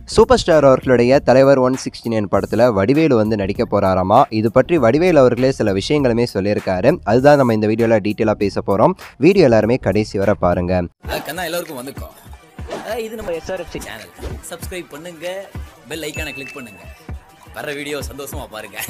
super star அவர்களுடைய தலைவர் one sixty nine படத்தில் வடிவேலு வந்து நடிக்க போகிறாராமா இது பற்றி வடிவேலு அவர்களே சில விஷயங்களுமே சொல்லியிருக்காரு அதுதான் நம்ம இந்த வீடியோவில் டீட்டெயிலாக பேச போகிறோம் வீடியோ எல்லாருமே கடைசி வரை பாருங்கள் கண்ணா எல்லாருக்கும் வந்துக்கும் அஹ் இது நம்ம எஸ்ஆர்எஃப்சி சேனல் சப்ஸ்கிரைப் பண்ணுங்க பெல் ஐக்கானை கிளிக் பண்ணுங்க வர வீடியோ சந்தோஷமா பாருங்க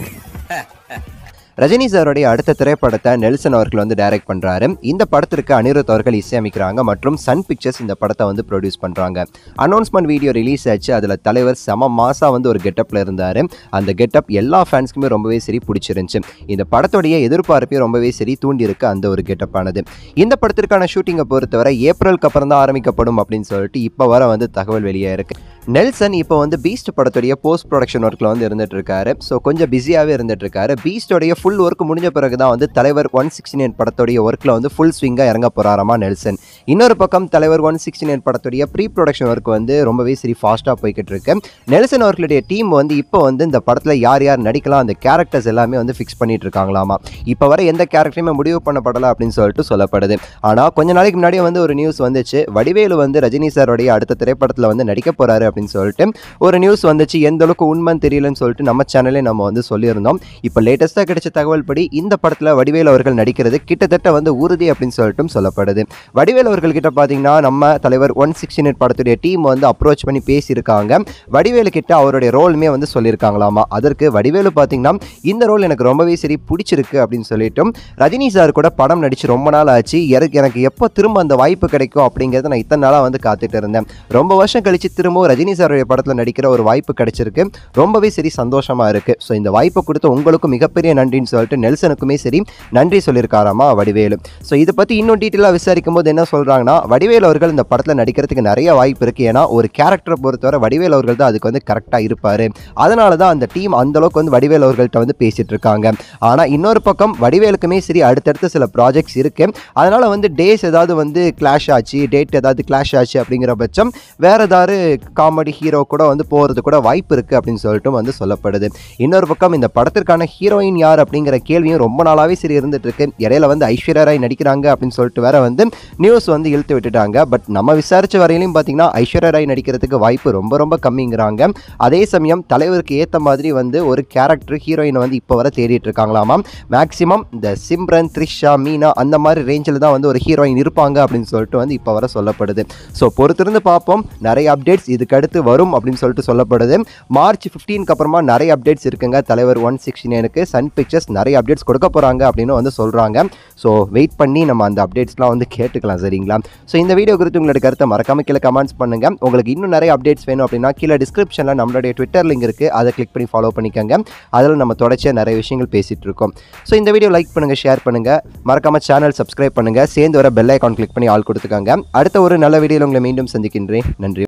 ரஜினி சாருடைய அடுத்த திரைப்படத்தை நெல்சன் அவர்கள் வந்து டைரக்ட் பண்ணுறாரு இந்த படத்திற்கு அனிருத் அவர்கள் இசையமைக்கிறாங்க மற்றும் சன் பிக்சர்ஸ் இந்த படத்தை வந்து ப்ரொடியூஸ் பண்ணுறாங்க அனௌன்ஸ்மெண்ட் வீடியோ ரிலீஸ் ஆச்சு அதில் தலைவர் செம மாசா வந்து ஒரு கெட்டப்பில் இருந்தார் அந்த கெட்டப் எல்லா ஃபேன்ஸ்க்குமே ரொம்பவே சரி பிடிச்சிருந்துச்சு இந்த படத்துடைய எதிர்பார்ப்பையும் ரொம்பவே சரி தூண்டியிருக்கு அந்த ஒரு கெட்டப்பானது இந்த படத்திற்கான ஷூட்டிங்கை பொறுத்தவரை ஏப்ரலுக்கு அப்புறம் தான் ஆரம்பிக்கப்படும் அப்படின்னு சொல்லிட்டு இப்போ வர வந்து தகவல் வெளியே இருக்கு நெல்சன் இப்போ வந்து பீஸ்ட் படத்துடைய போஸ்ட் ப்ரொடக்ஷன் ஒர்க்கில் வந்து இருந்துட்டு இருக்காரு ஸோ கொஞ்சம் பிஸியாகவே இருந்துட்டு இருக்காரு பீஸ்டோடைய ஃபுல் ஒர்க் முடிஞ்ச பிறகு தான் வந்து தலைவர் ஒன் சிக்ஸ்டி நைன் படத்துடைய ஒர்க்கில் வந்து ஃபுல் ஸ்விங்காக இறங்க போறாராமா நெல்சன் இன்னொரு பக்கம் தலைவர் ஒன் சிக்ஸ்டி நைன் படத்துடைய ப்ரீ ப்ரொடக்ஷன் ஒர்க் வந்து ரொம்பவே சரி ஃபாஸ்ட்டாக போய்கிட்டு இருக்கு நெல்சன் அவர்களுடைய டீம் வந்து இப்போ வந்து இந்த படத்தில் யார் யார் நடிக்கலாம் அந்த கேரக்டர்ஸ் எல்லாமே வந்து ஃபிக்ஸ் பண்ணிட்டு இருக்காங்களாமா இப்போ வர எந்த கேரக்டருமே முடிவு பண்ணப்படலை அப்படின்னு சொல்லிட்டு சொல்லப்படுது ஆனால் கொஞ்ச நாளைக்கு முன்னாடியே வந்து ஒரு நியூஸ் வந்துச்சு வடிவேலு வந்து ரஜினி சாரோடைய அடுத்த திரைப்படத்தில் வந்து நடிக்க போறாரு அப்படின்னு சொல்லிட்டு ஒரு நியூஸ் வந்துச்சு எந்த அளவுக்கு உண்மைன்னு தெரியலன்னு சொல்லிட்டு நம்ம சேனலே நம்ம வந்து சொல்லியிருந்தோம் இப்போ லேட்டஸ்ட்டாக கிடைச்ச தகவல் படி இந்த படத்தில் வடிவேலு அவர்கள் நடிக்கிறது கிட்டத்தட்ட வந்து உறுதி அப்படின்னு சொல்லிட்டும் சொல்லப்படுது வடிவேலு அவர்கள் கிட்ட பார்த்தீங்கன்னா நம்ம தலைவர் ஒன் சிக்ஸ்டி எயிட் படத்துடைய டீம் வந்து அப்ரோச் பண்ணி பேசியிருக்காங்க வடிவேலு கிட்ட அவருடைய ரோலுமே வந்து சொல்லியிருக்காங்களாமா அதற்கு வடிவேலு பார்த்தீங்கன்னா இந்த ரோல் எனக்கு ரொம்பவே சரி பிடிச்சிருக்கு அப்படின்னு சொல்லிட்டும் ரஜினி சார் கூட படம் நடிச்சு ரொம்ப நாள் ஆச்சு எனக்கு எனக்கு எப்போ திரும்ப அந்த வாய்ப்பு கிடைக்கும் அப்படிங்கிறத நான் இத்தனை நாளாக வந்து காத்துட்டு இருந்தேன் ரொம்ப வருஷம் கழிச்சு திரும்பவும் ரஜினி சாருடைய படத்தில் நடிக்கிற ஒரு வாய்ப்பு கிடைச்சிருக்கு ரொம்பவே சரி சந்தோஷமா இருக்கு ஸோ இந்த வாய்ப்பை கொடுத்த உங்களுக்கும் மிகப்பெரிய நன்றின்னு சொல்லிட்டு நெல்சனுக்குமே சரி நன்றி சொல்லியிருக்காராமா வடிவேலு ஸோ இதை பற்றி இன்னும் டீட்டெயிலாக விசாரிக்கும் போது என்ன சொல்கிறாங்கன்னா வடிவேலு அவர்கள் இந்த படத்தில் நடிக்கிறதுக்கு நிறைய வாய்ப்பு இருக்குது ஏன்னா ஒரு கேரக்டரை பொறுத்தவரை வடிவேலு அவர்கள் தான் அதுக்கு வந்து கரெக்டாக இருப்பார் அதனால தான் அந்த டீம் அந்த அளவுக்கு வந்து வடிவேலு அவர்கள்ட்ட வந்து பேசிட்டு இருக்காங்க ஆனால் இன்னொரு பக்கம் வடிவேலுக்குமே சரி அடுத்தடுத்து சில ப்ராஜெக்ட்ஸ் இருக்கு அதனால வந்து டேஸ் ஏதாவது வந்து கிளாஷ் ஆச்சு டேட் ஏதாவது கிளாஷ் ஆச்சு அப்படிங்கிற பட்சம் வேற ஏதாவது காமெடி ஹீரோ கூட வந்து போகிறது கூட வாய்ப்பு இருக்குது அப்படின்னு சொல்லிட்டு வந்து சொல்லப்படுது இன்னொரு பக்கம் இந்த படத்திற்கான ஹீரோயின் யார் அப்படிங்கிற கேள்வியும் ரொம்ப நாளாகவே சரி இருந்துட்டு இருக்கு இடையில வந்து ஐஸ்வர்யா ராய் நடிக்கிறாங்க அப்படின்னு சொல்லிட்டு வேற வந்து நியூஸ் வந்து இழுத்து விட்டுட்டாங்க பட் நம்ம விசாரிச்ச வரையிலும் பார்த்தீங்கன்னா ஐஸ்வர்யா ராய் நடிக்கிறதுக்கு வாய்ப்பு ரொம்ப ரொம்ப கம்மிங்கிறாங்க அதே சமயம் தலைவருக்கு ஏற்ற மாதிரி வந்து ஒரு கேரக்டர் ஹீரோயினை வந்து இப்போ வர தேடிட்டு இருக்காங்களாமா மேக்ஸிமம் இந்த சிம்ரன் த்ரிஷா மீனா அந்த மாதிரி ரேஞ்சில் தான் வந்து ஒரு ஹீரோயின் இருப்பாங்க அப்படின்னு சொல்லிட்டு வந்து இப்போ வர சொல்லப்படுது ஸோ பொறுத்திருந்து பார்ப்போம் நிறைய அப்டேட்ஸ் இதுக்கு அடுத்து வரும் அப்படின்னு சொல்லிட்டு சொல்லப்படுது மார்ச் ஃபிஃப்டீனுக்கு அப்புறமா நிறைய அப்டேட்ஸ் இருக்குங்க தலைவர் ஒன் சிக்ஸ்டி நைனுக்கு சன் பிக்சர்ஸ் நிறைய அப்டேட்ஸ் கொடுக்க போகிறாங்க அப்படின்னு வந்து சொல்கிறாங்க ஸோ வெயிட் பண்ணி நம்ம அந்த அப்டேட்ஸ்லாம் வந்து கேட்டுக்கலாம் சரிங்களா ஸோ இந்த வீடியோ குறித்து உங்களோட கருத்தை மறக்காம கீழே கமெண்ட்ஸ் பண்ணுங்க உங்களுக்கு இன்னும் நிறைய அப்டேட்ஸ் வேணும் அப்படின்னா கீழே டிஸ்கிரிப்ஷனில் நம்மளுடைய ட்விட்டர் லிங்க் இருக்குது அதை கிளிக் பண்ணி ஃபாலோ பண்ணிக்கோங்க அதில் நம்ம தொடர்ச்சியாக நிறைய விஷயங்கள் பேசிகிட்டு இருக்கோம் ஸோ இந்த வீடியோ லைக் பண்ணுங்கள் ஷேர் பண்ணுங்கள் மறக்காம சேனல் சப்ஸ்கிரைப் பண்ணுங்கள் சேர்ந்து வர பெல் ஐக்கான் கிளிக் பண்ணி ஆள் கொடுத்துக்காங்க அடுத்த ஒரு நல்ல வீடியோவில் உங்களை மீண்டும் சந்திக்கின்றேன் நன்றி